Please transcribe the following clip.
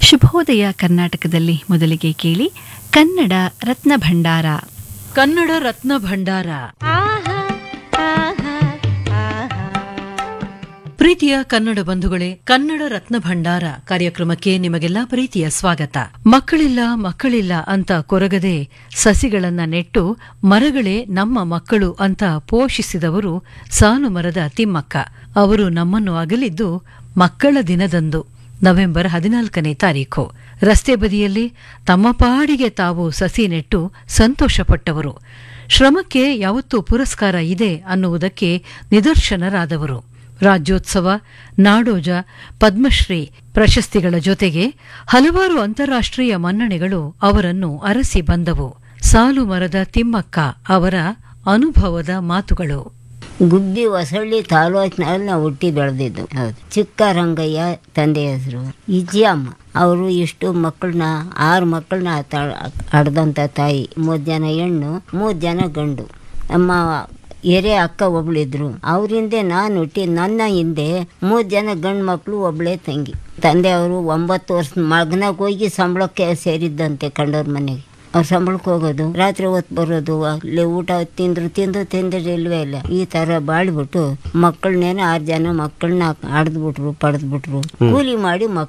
ಶುಭೋದಯ ಕರ್ನಾಟಕದಲ್ಲಿ ಮೊದಲಿಗೆ ಕೇಳಿ ಕನ್ನಡ ರತ್ನ ಭಂಡಾರ ಕನ್ನಡ ರತ್ನ ಭಂಡಾರ ಪ್ರೀತಿಯ ಕನ್ನಡ ಬಂಧುಗಳೇ ಕನ್ನಡ ರತ್ನ ಭಂಡಾರ ಕಾರ್ಯಕ್ರಮಕ್ಕೆ ನಿಮಗೆಲ್ಲ ಪ್ರೀತಿಯ ಸ್ವಾಗತ ಮಕ್ಕಳಿಲ್ಲ ಮಕ್ಕಳಿಲ್ಲ ಅಂತ ಕೊರಗದೆ ಸಸಿಗಳನ್ನ ನೆಟ್ಟು ಮರಗಳೇ ನಮ್ಮ ಮಕ್ಕಳು ಅಂತ ಪೋಷಿಸಿದವರು ಸಾಲು ಮರದ ತಿಮ್ಮಕ್ಕ ಅವರು ನಮ್ಮನ್ನು ಅಗಲಿದ್ದು ಮಕ್ಕಳ ದಿನದಂದು ನವೆಂಬರ್ ಹದಿನಾಲ್ಕನೇ ತಾರೀಖು ರಸ್ತೆ ಬದಿಯಲ್ಲಿ ತಮ್ಮ ಪಾಡಿಗೆ ತಾವು ಸಸಿ ನೆಟ್ಟು ಸಂತೋಷಪಟ್ಟವರು ಶ್ರಮಕ್ಕೆ ಯಾವತ್ತೂ ಪುರಸ್ಕಾರ ಇದೆ ಅನ್ನುವುದಕ್ಕೆ ನಿದರ್ಶನರಾದವರು ರಾಜ್ಯೋತ್ಸವ ನಾಡೋಜ ಪದ್ಮಶ್ರೀ ಪ್ರಶಸ್ತಿಗಳ ಜೊತೆಗೆ ಹಲವಾರು ಅಂತಾರಾಷ್ಟ್ರೀಯ ಮನ್ನಣೆಗಳು ಅವರನ್ನು ಅರಸಿ ಬಂದವು ಸಾಲು ಮರದ ತಿಮ್ಮಕ್ಕ ಅವರ ಅನುಭವದ ಮಾತುಗಳು ಗುಬ್ಬಿ ಹೊಸಳ್ಳಿ ತಾಲೂಕಿನಲ್ಲಿ ನಾವು ಹುಟ್ಟಿ ಬೆಳೆದಿದ್ದು ಹೌದು ಚಿಕ್ಕ ರಂಗಯ್ಯ ತಂದೆ ಹೆಸರು ಇಜ್ಜಿಯಮ್ಮ ಅವರು ಇಷ್ಟು ಮಕ್ಕಳನ್ನ ಆರು ಮಕ್ಕಳನ್ನ ಹಡ್ದಂಥ ತಾಯಿ ಮೂರು ಜನ ಹೆಣ್ಣು ಮೂರು ಜನ ಗಂಡು ನಮ್ಮ ಹಿರೇ ಅಕ್ಕ ಒಬ್ಳಿದ್ರು ಅವರಿಂದೆ ನಾನು ಹುಟ್ಟಿ ನನ್ನ ಹಿಂದೆ ಮೂರು ಜನ ಗಂಡು ಮಕ್ಕಳು ಒಬ್ಳೇ ತಂಗಿ ತಂದೆ ಅವರು ಒಂಬತ್ತು ವರ್ಷ ಮಗನಾಗ ಹೋಗಿ ಸಂಬಳಕ್ಕೆ ಸೇರಿದ್ದಂತೆ ಕಂಡವ್ರ ಮನೆಗೆ ಅವ್ರು ಸಂಬಳಕ್ಕೆ ಹೋಗೋದು ರಾತ್ರಿ ಹೊತ್ತು ಬರೋದು ಅಲ್ಲಿ ಊಟ ತಿಂದ್ರು ತಿಂದು ತಿಂದ್ರೆ ಇಲ್ವೇ ಇಲ್ಲ ಈ ತರ ಬಾಳ್ಬಿಟ್ಟು ಮಕ್ಕಳನ್ನೇನೋ ಆರು ಜನ ಮಕ್ಕಳನ್ನ ಹಡ್ದ್ಬಿಟ್ರು ಪಡೆದ್ಬಿಟ್ರು ಕೂಲಿ ಮಾಡಿ ಮಕ್ಕಳು